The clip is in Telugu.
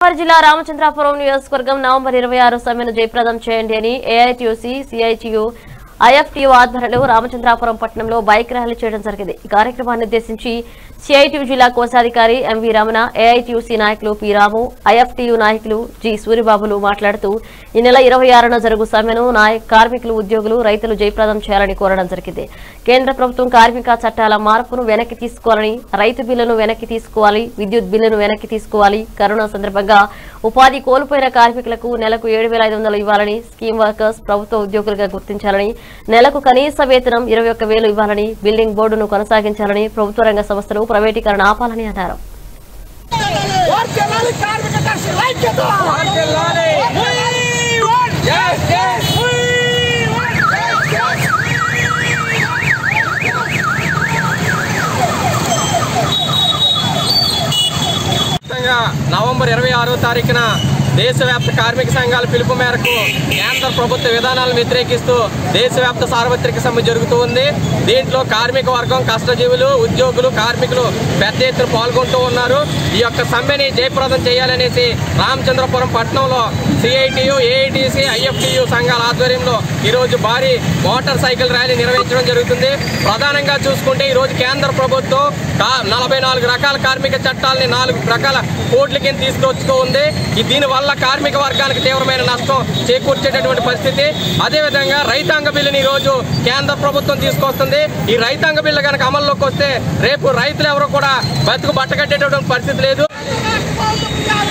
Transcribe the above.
గోదావరి జిల్లా రామచంద్రాపురం నియోజకవర్గం నవంబర్ ఇరవై ఆరు సమ్మెను జయప్రదం చేయండి అని ఏఐటియుసి సిఐటియు ఐఎఫ్టియు ఆధ్వర్యంలో రామచంద్రాపురం పట్టణంలో బైక్ ర్యాలీ చేయడం జరిగింది ఈ కార్యక్రమాన్ని ఉద్దేశించి సిఐటియు జిల్లా కోశాధికారి ఎంవి రమణ ఏఐటియుసి నాయకులు పి రాము ఐఎఫ్టియు నాయకులు జి సూరిబాబులు మాట్లాడుతూ ఈ నెల ఇరవై ఆరున జరుగు సమ్మెను నాయ కార్మికులు ఉద్యోగులు రైతులు జయప్రదం చేయాలని కోరడం జరిగింది కేంద్ర ప్రభుత్వం కార్మిక చట్టాల మార్పును వెనక్కి తీసుకోవాలని రైతు బిల్లును వెనక్కి తీసుకోవాలి విద్యుత్ బిల్లును వెనక్కి తీసుకోవాలి కరోనా సందర్భంగా ఉపాధి కోల్పోయిన కార్మికులకు నెలకు ఏడు వేల ఐదు వందలు ఇవ్వాలని స్కీమ్ వర్కర్స్ ప్రభుత్వ ఉద్యోగులుగా గుర్తించాలని నెలకు కనీస వేతనం ఇరవై ఒక్క వేలు ఇవ్వాలని బిల్డింగ్ బోర్డును కొనసాగించాలని ప్రభుత్వ రంగ సంస్థలు ప్రైవేటీకరణ ఆపాలని అన్నారు వర్ధిల్లాలి కార్మిక దర్శన ఐక్యత వర్ధిల్లాలి. We want justice. We want justice. వ్యాప్తంగా నవంబర్ ఇరవై ఆరో తారీఖున దేశవ్యాప్త కార్మిక సంఘాల పిలుపు మేరకు కేంద్ర ప్రభుత్వ విధానాలను వ్యతిరేకిస్తూ దేశవ్యాప్త సార్వత్రిక సమ్మె జరుగుతూ ఉంది దీంట్లో కార్మిక వర్గం కష్టజీవులు ఉద్యోగులు కార్మికులు పెద్ద ఎత్తున పాల్గొంటూ ఉన్నారు ఈ యొక్క సమ్మెని జయప్రదం చేయాలనేసి రామచంద్రపురం పట్టణంలో సిఐటియు ఏఐటిసి ఐఎఫ్టియు సంఘాల ఆధ్వర్యంలో ఈరోజు భారీ మోటార్ సైకిల్ ర్యాలీ నిర్వహించడం జరుగుతుంది ప్రధానంగా చూసుకుంటే ఈరోజు కేంద్ర ప్రభుత్వం కా- నలభై నాలుగు రకాల కార్మిక చట్టాలని నాలుగు రకాల కోడ్ల కింద తీసుకొచ్చుతూ ఉంది ఈ దీనివల్ల కార్మిక వర్గానికి తీవ్రమైన నష్టం చేకూర్చేటటువంటి పరిస్థితి అదేవిధంగా రైతాంగ బిల్లుని ఈ రోజు కేంద్ర ప్రభుత్వం తీసుకొస్తుంది ఈ రైతాంగ బిల్లు కనుక అమల్లోకి వస్తే రేపు రైతులు ఎవరు కూడా బతుకు బట్టకట్టేటటువంటి పరిస్థితి లేదు కార్మిక